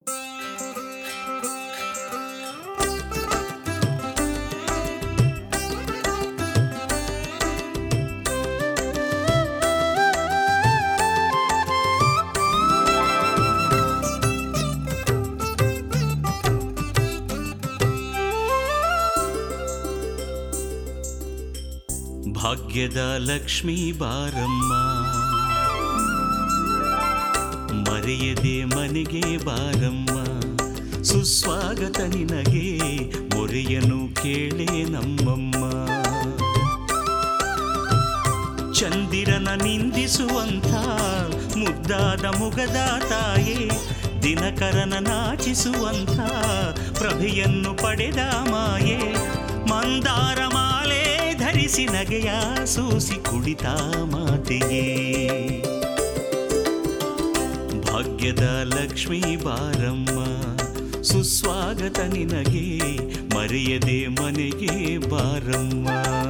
ಭಾಗ್ಯದ ಲಕ್ಷ್ಮೀ ಬಾರಮ್ಮ ಮರೆಯದೆ ಮನೆಗೆ ಬಾರಮ್ಮ ಸುಸ್ವಾಗತ ನಿನಗೆ ಮೊರೆಯನು ಕೇಳೆ ನಮ್ಮಮ್ಮ ಚಂದಿರನ ನಿಂದಿಸುವಂಥ ಮುದ್ದಾದ ಮುಗದ ತಾಯೇ ದಿನಕರನ ನಾಚಿಸುವಂಥ ಪ್ರಭೆಯನ್ನು ಪಡೆದ ಮಾಯೆ ಮಂದಾರ ಮಾಲೆ ಧರಿಸಿ ನಗೆಯ ಸೂಸಿ ಕುಡಿತ ಮಾತೆಯೇ ಭಾಗ್ಯದ ಲಕ್ಷ್ಮೀ ಬಾರಮ್ಮ ಸುಸ್ವಾಗತ ನಿನಗೆ ಮರೆಯದೆ ಮನೆಗೆ ಬಾರಮ್ಮ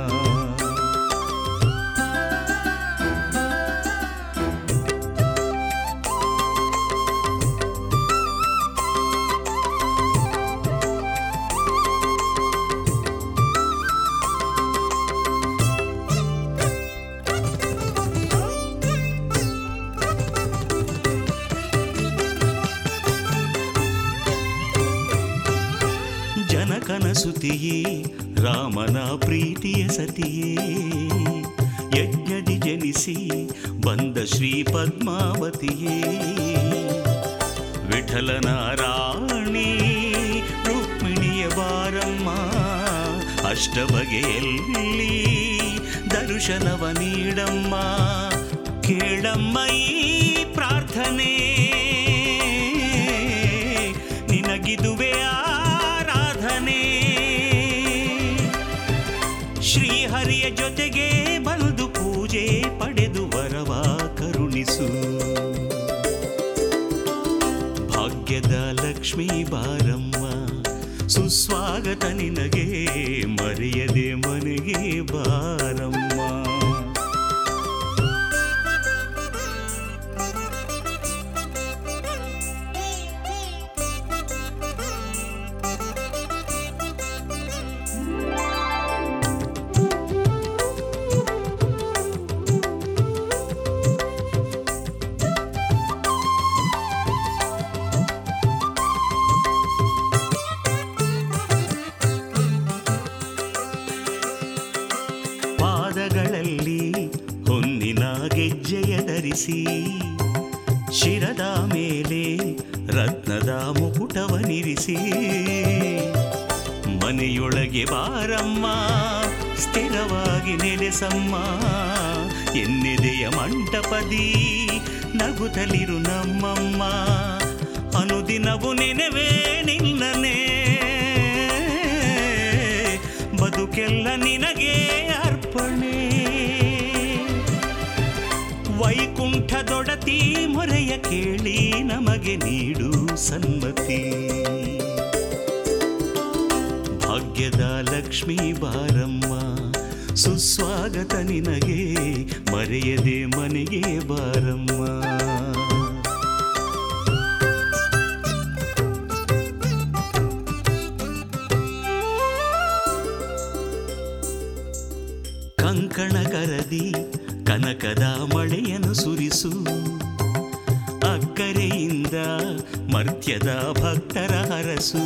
ಜನಕನ ಸುತಿಯೇ ರಾಮನ ಪ್ರೀತಿಯ ಸತಿಯೇ ಯಜ್ಞದಿ ಜನಿಸಿ ಬಂದ ಶ್ರೀ ಪದ್ಮಾವತಿಯೇ ವಿಠಲನ ರಾಣಿ ರುಕ್ಮಿಣಿಯ ಬಾರಮ್ಮ ಅಷ್ಟ ಬಗೆಯಲ್ಲಿ ದರ್ಶನವ ನೀಡಮ್ಮ ಕೇಳಮ್ಮ ಈ ಪ್ರಾರ್ಥನೆ ನಿನಗಿದುವೆ ಆರಾಧನೆ ಶ್ರೀಹರಿಯ ಜೊತೆಗೆ ಬಂದು ಪೂಜೆ ಪಡೆದು ವರವ ಕರುಣಿಸು ಭಾಗ್ಯದ ಲಕ್ಷ್ಮೀ ಬಾರಮ್ಮ ಸುಸ್ವಾಗತ ನಿನಗೆ ಮರೆಯದೆ ಮನೆಗೆ ಬಾರಮ್ಮ ಪಾದಗಳಲ್ಲಿ ಹೊನ್ನಿನ ಗೆಜ್ಜೆಯ ಧರಿಸಿ ಶಿರದ ಮೇಲೆ ರತ್ನದ ಮುಕುಟವನಿರಿಸಿ ಮನೆಯೊಳಗೆ ಬಾರಮ್ಮ ಸ್ಥಿರವಾಗಿ ನೆಲೆಸಮ್ಮ ಎನ್ನೆದೆಯ ಮಂಟಪದಿ ನಗುತ್ತಲಿರು ನಮ್ಮಮ್ಮ ಅನುದಿನವು ನೆನೆವೇ ನಿನ್ನನೇ ಬದುಕೆಲ್ಲ ನಿನಗೆ ಅರ್ಪಣೆ ವೈಕುಂಠದೊಡತಿ ಮೊರೆಯ ಕೇಳಿ ನಮಗೆ ನೀಡು ಸನ್ಮತಿ ಭಾಗ್ಯದ ಲಕ್ಷ್ಮೀ ಬಾರಮ್ಮ ಸುಸ್ವಾಗತ ನಿನಗೆ ಮರೆಯದೆ ಮನೆಗೆ ಬಾರಮ್ಮ ಕಂಕಣ ಕರದಿ ಕನಕದ ಮಳೆಯನ್ನು ಸುರಿಸು ಅಕ್ಕರೆಯಿಂದ ಮರ್ತ್ಯದ ಭಕ್ತರ ಹರಸು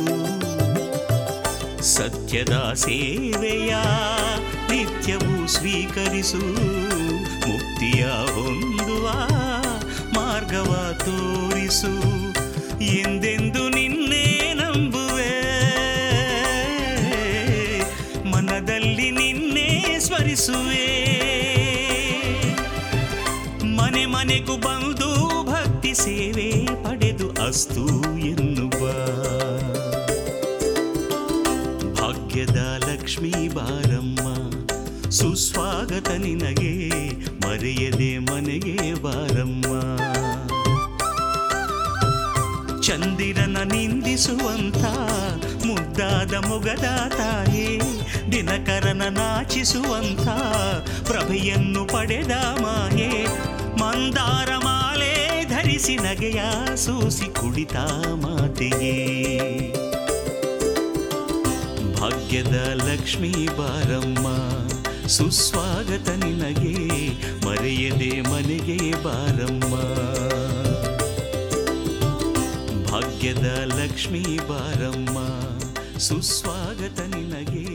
ಸತ್ಯದ ಸೇವೆಯ ನಿತ್ಯವೂ ಸ್ವೀಕರಿಸು ಮುಕ್ತಿಯ ಹೊಂದುವ ಮಾರ್ಗವ ತೋರಿಸು ಎಂದೆಂದು ನಿನ್ನೆ ನಂಬುವೆ ಮನದಲ್ಲಿ ನಿನ್ನೆ ಸ್ಮರಿಸುವೆ ಮನೆ ಮನೆಗೂ ಬಂದು ಭಕ್ತಿ ಸೇವೆ ಪಡೆದು ಅಸ್ತು ಎನ್ನುವ ಭಾಗ್ಯದ ಲಕ್ಷ್ಮೀ ಬಾರಮ್ಮ ಸುಸ್ವಾಗತ ನಿನಗೆ ಮರೆಯದೆ ಮನೆಗೆ ಬಾರಮ್ಮ ಚಂದಿರನ ನಿಂದಿಸುವಂಥ ಮುದ್ದಾದ ಮೊಗದ ತಾಯೇ ದಿನಕರನ ನಾಚಿಸುವಂಥ ಪ್ರಭೆಯನ್ನು ಪಡೆದ ಮಾಯೆ ಮಂದಾರ ಮಾಲೆ ಧರಿಸಿ ನಗಿಸಿ ನಗೆಯ ಸೂಸಿ ಕುಡಿತ ಮಾತೆಯೇ ಭಾಗ್ಯದ ಲಕ್ಷ್ಮೀ ಬಾರಮ್ಮ ಸುಸ್ವಾಗತ ನಿನಗೆ ಮರೆಯದೆ ಮನೆಗೆ ಬಾರಮ್ಮ ಭಾಗ್ಯದ ಲಕ್ಷ್ಮೀ ಬಾರಮ್ಮ ಸುಸ್ವಾಗತ ನಿನಗೆ